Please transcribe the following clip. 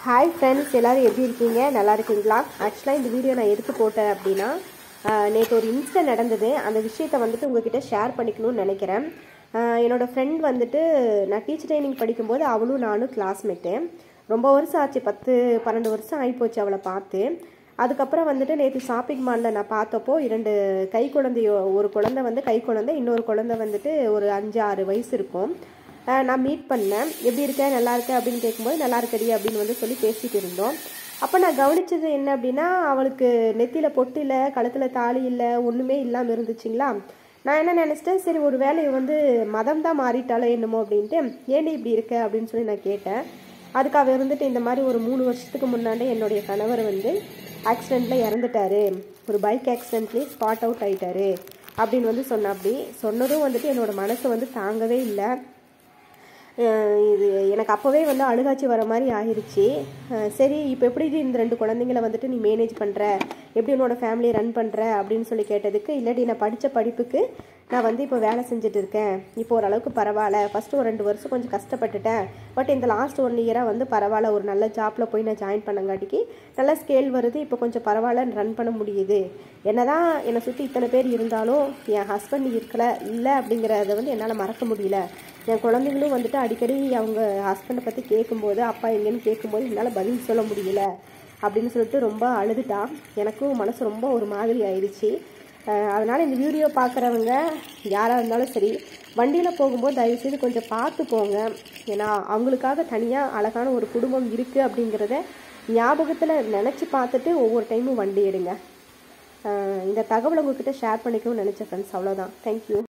hi friends எல்லோரும் எப்படி இருக்கீங்க நல்லா இருக்கீங்களா ஆக்சுவலாக இந்த வீடியோ நான் எதுக்கு போட்டேன் அப்படின்னா நேற்று ஒரு இன்சிடென்ட் நடந்தது அந்த விஷயத்தை வந்துட்டு உங்ககிட்ட ஷேர் பண்ணிக்கணும்னு நினைக்கிறேன் ஆஹ் என்னோட ஃப்ரெண்ட் வந்துட்டு நான் டீச்சர் ட்ரைனிங் படிக்கும்போது அவளும் நானும் கிளாஸ்மேட்டு ரொம்ப வருஷம் ஆச்சு பத்து பன்னெண்டு வருஷம் ஆகிப்போச்சு அவளை பார்த்து அதுக்கப்புறம் வந்துட்டு நேற்று ஷாப்பிங் மாலில் நான் பார்த்தப்போ இரண்டு கை குழந்தையோ ஒரு குழந்தை வந்து கை குழந்தை இன்னொரு குழந்தை வந்துட்டு ஒரு அஞ்சு ஆறு வயசு இருக்கும் ஆஹ் நான் மீட் பண்ணேன் எப்படி இருக்க நல்லா இருக்க அப்படின்னு கேட்கும்போது நல்லா இருக்கடி அப்படின்னு வந்து சொல்லி பேசிட்டு இருந்தோம் அப்போ நான் கவனிச்சது என்ன அப்படின்னா அவளுக்கு நெத்தியில் பொட்டு இல்லை கழுத்தில் தாலி இல்லை ஒன்றுமே இல்லாமல் இருந்துச்சுங்களா நான் என்ன நினச்சிட்டேன் சரி ஒரு வேலையை வந்து மதம் தான் மாறிட்டாலோ என்னமோ அப்படின்ட்டு ஏன்டி இப்படி இருக்க அப்படின்னு சொல்லி நான் கேட்டேன் அதுக்கு அவ இருந்துட்டு இந்த மாதிரி ஒரு மூணு வருஷத்துக்கு முன்னாடி என்னுடைய கணவர் வந்து ஆக்சிடெண்ட்டில் இறந்துட்டாரு ஒரு பைக் ஆக்சிடெண்ட்லேயே ஸ்பாட் அவுட் ஆயிட்டாரு அப்படின்னு வந்து சொன்ன அப்படி சொன்னதும் வந்துட்டு என்னோட மனசு வந்து தாங்கவே இல்லை அஹ் இது எனக்கு அப்போவே வந்து அழுகாச்சி வர மாதிரி ஆயிருச்சு அஹ் சரி இப்போ எப்படி இந்த ரெண்டு குழந்தைங்கள வந்துட்டு நீ மேனேஜ் பண்ணுற எப்படி உன்னோட ஃபேமிலியை ரன் பண்ணுற அப்படின்னு சொல்லி கேட்டதுக்கு இல்லாட்டி நான் படித்த படிப்புக்கு நான் வந்து இப்போ வேலை செஞ்சுட்டு இருக்கேன் இப்போ ஓரளவுக்கு பரவாயில்ல ஃபஸ்ட்டு ஒரு ரெண்டு வருஷம் கொஞ்சம் கஷ்டப்பட்டுட்டேன் பட் இந்த லாஸ்ட் ஒன் இயராக வந்து பரவாயில்ல ஒரு நல்ல ஜாப்பில் போய் நான் ஜாயின் பண்ணங்காட்டிக்கு நல்ல ஸ்கேல் வருது இப்போ கொஞ்சம் பரவாயில்ல ரன் பண்ண முடியுது என்னதான் என்னை சுற்றி இத்தனை பேர் இருந்தாலும் என் ஹஸ்பண்ட் இருக்கல இல்லை அப்படிங்கிறத வந்து என்னால் மறக்க முடியல என் குழந்தைங்களும் வந்துட்டு அடிக்கடி அவங்க ஹஸ்பண்டை பற்றி கேட்கும்போது அப்பா எங்கேன்னு கேட்கும்போது என்னால் பதில் சொல்ல முடியல அப்படின்னு சொல்லிட்டு ரொம்ப அழுதுட்டா எனக்கும் மனசு ரொம்ப ஒரு மாதிரி ஆயிடுச்சு அஹ் அதனால் இந்த வீடியோ பார்க்குறவங்க யாராக இருந்தாலும் சரி வண்டியில் போகும்போது தயவுசெய்து கொஞ்சம் பார்த்து போங்க ஏன்னா அவங்களுக்காக தனியாக அழகான ஒரு குடும்பம் இருக்குது அப்படிங்கிறத ஞாபகத்தில் நினச்சி பார்த்துட்டு ஒவ்வொரு டைமும் வண்டி எடுங்க அஹ் இந்த தகவலை உங்ககிட்ட ஷேர் பண்ணிக்கணும்னு நினச்சேன் ஃப்ரெண்ட்ஸ் அவ்வளோதான் தேங்க்யூ